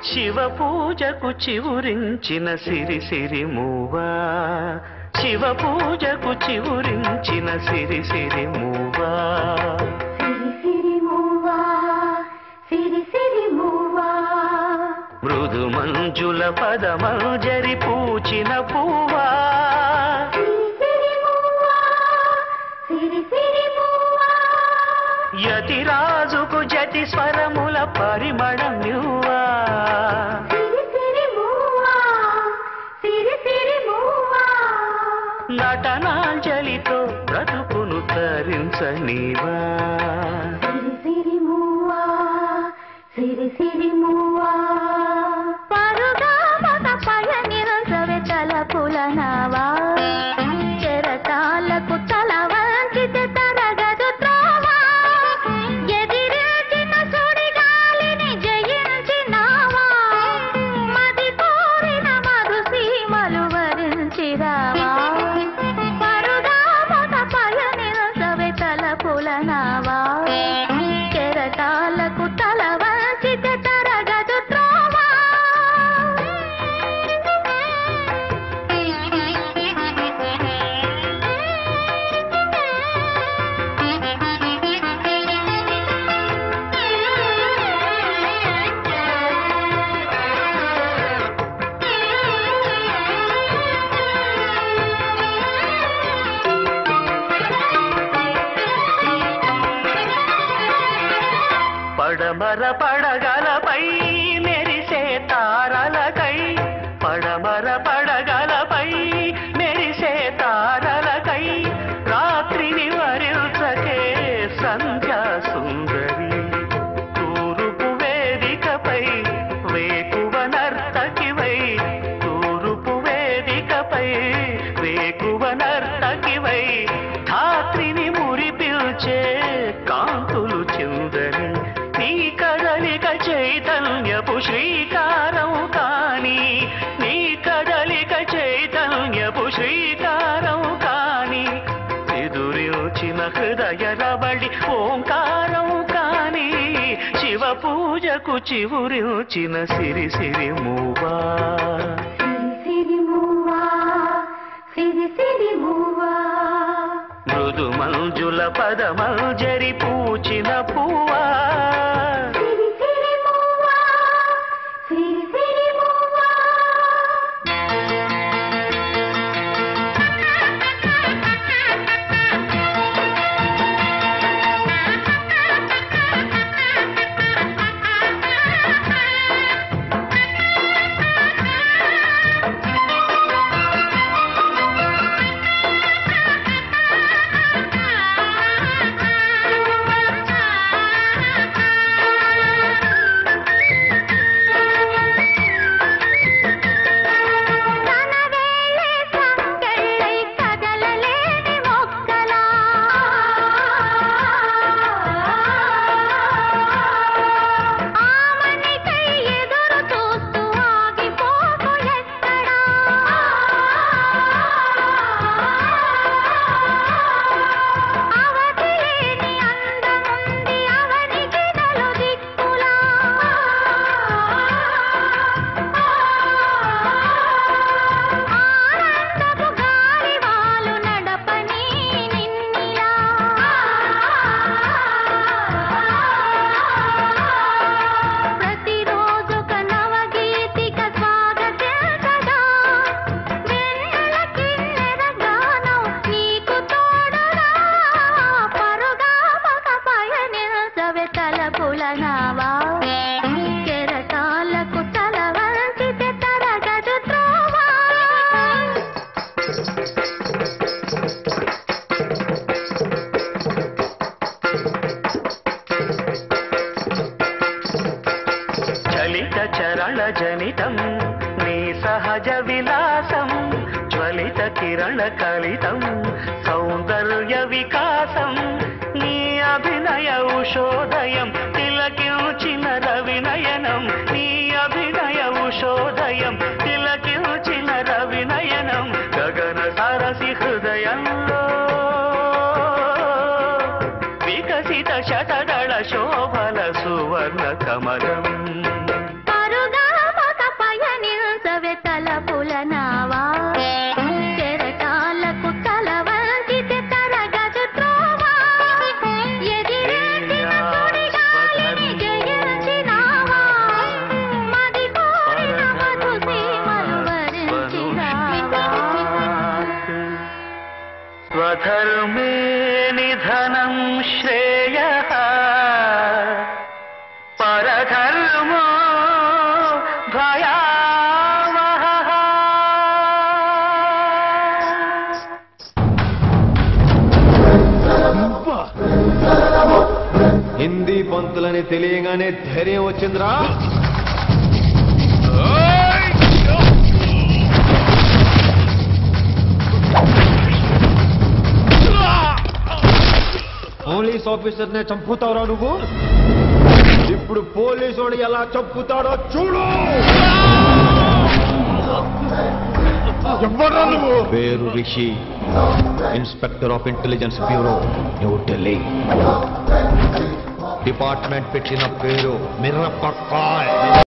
శివ పూజకు చివురించిన సిరి సిరి మూవా శివ పూజకు చివురించిన సిరి సిరి మూవా సిరి సిరి మూవా సిరి సిరి మూవా మృదు మంజుల పదమంజరి పూచిన పూవా సిరి సిరి మూవా సిరి సిరి మూవా యతిరాజుకు జతి స్వరముల పరిమళం న్యూవా సిరి సిరి మూవా సిరి సిరి మూవా నటనాంజలితో బ్రతుకును తరించనీవా సిరి సిరి మూవా సిరి సిరి మూవా పరుగా మగ పయనిరసవే తలపుల నావా చెరటాలకు తల వంచితే తరగదు త్రోవా ఎదిరించిన సుడిగాలిని జయించినావా మది కోరిన మధు సీమలు వరించిరావా పరుగా మగ పయనిరసవే తలపుల నావా కెరటాలకు తల వంచితే తరగదు త్రోవా పడమర పడగలపై మెరిసే తారలకై పడమర పడగలపై మెరిసే తారలకై రాత్రిని వరించకే సంధ్యా సుందరి తూరుపు వేదికపై వేకువ నర్తకివై తూరుపు వేదికపై వేకువ నర్తకివై ధాత్రిని మురిపిల్చే కాంతులు చిందని నీ కదలిక చైతన్యపు శ్రీకారం కాని నీ కదలిక చైతన్యపు శ్రీకారం కాని ఎదురిచిన హృదయ రబడి ఓంకారం కాని శివ పూజకు చివురిచిన సిరి సిరి మూవా సిరి సిరి మూవా సిరి సిరి మూవా మృదు మంజుల పదమంజరి పూచిన పువ్వా సిరి సిరి మూవా సిరి సిరి మూవా తనవేళే సంకెళ్ళై కదలలేని మొక్కలా ఆమనికై ఎదురు చూస్తూ ఆగిపోకు ఎక్కడా అవధి లేని అందముంది అవనికి నలు దిక్కులా ఆనందపు గాలివాలు నడపని నిన్నిలా ప్రతిరోజొక నవగీతిక స్వాగతించగా వెన్నెల కిన్నెర గానం నీకు తోడురా పరుగా పక పయనించవే తలపుల నావా కెరటాలకు తల వంచితే తరగదు త్రోవా చలిత చరణ జనితం నీ సహజ విలాసం జ్వలిత కిరణ కలితం సౌందర్య వికాసం నీ అభినయ ఉషోదయం తిలకించిన రవినయనం నీ అభినయ ఉషోదయం తిలకించిన రవినయనం గగన సరసి హృదయంలో శతదళ శోభల సువర్ణ కమలం పరుగా హిందీ పంతులని తెలియగానే ధైర్యం వచ్చిందిరా పోలీస్ ఆఫీసర్ నే చంపుతావురా నువ్వు ఇప్పుడు పోలీసు ఎలా చంపుతాడో చూడు ఎవరా నువ్వు పేరు Rishi inspector of intelligence bureau new Delhi department పెట్టిన పేరు మిర్రపక్కాయ్